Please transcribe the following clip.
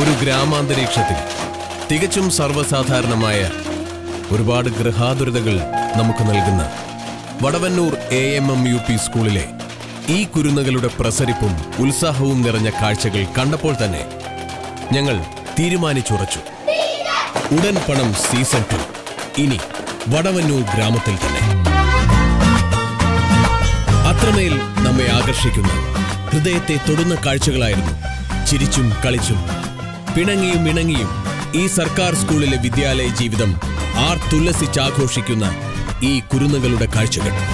ഒരു ഗ്രാമാന്തരീക്ഷത്തിൽ തികച്ചും സർവ്വസാധാരണമായ ഒരുപാട് ഗൃഹാതുരതകൾ നമുക്ക് നൽകുന്ന Vadavannur A M M U P സ്കൂളിലെ ഈ കുരുന്നുകളുടെ പ്രസരിപ്പും ഉത്സാഹവും നിറഞ്ഞ കാഴ്ചകൾ കണ്ടപ്പോൾ തന്നെ ഞങ്ങൾ തീരുമാനിച്ചുറച്ചു ഉടൻ പണം സീസൺ ടു ഇനി വടവന്നൂർ ഗ്രാമത്തിൽ തന്നെ അത്രമേൽ നമ്മെ ആകർഷിക്കുന്ന ഹൃദയത്തെ തൊടുന്ന കാഴ്ചകളായിരുന്നു ചിരിച്ചും കളിച്ചും പിണങ്ങിയും ഇണങ്ങിയും ഈ സർക്കാർ സ്കൂളിലെ വിദ്യാലയ ജീവിതം ആർത്തുല്ലസിച്ചാഘോഷിക്കുന്ന ഈ കുരുന്നുകളുടെ കാഴ്ചകൾ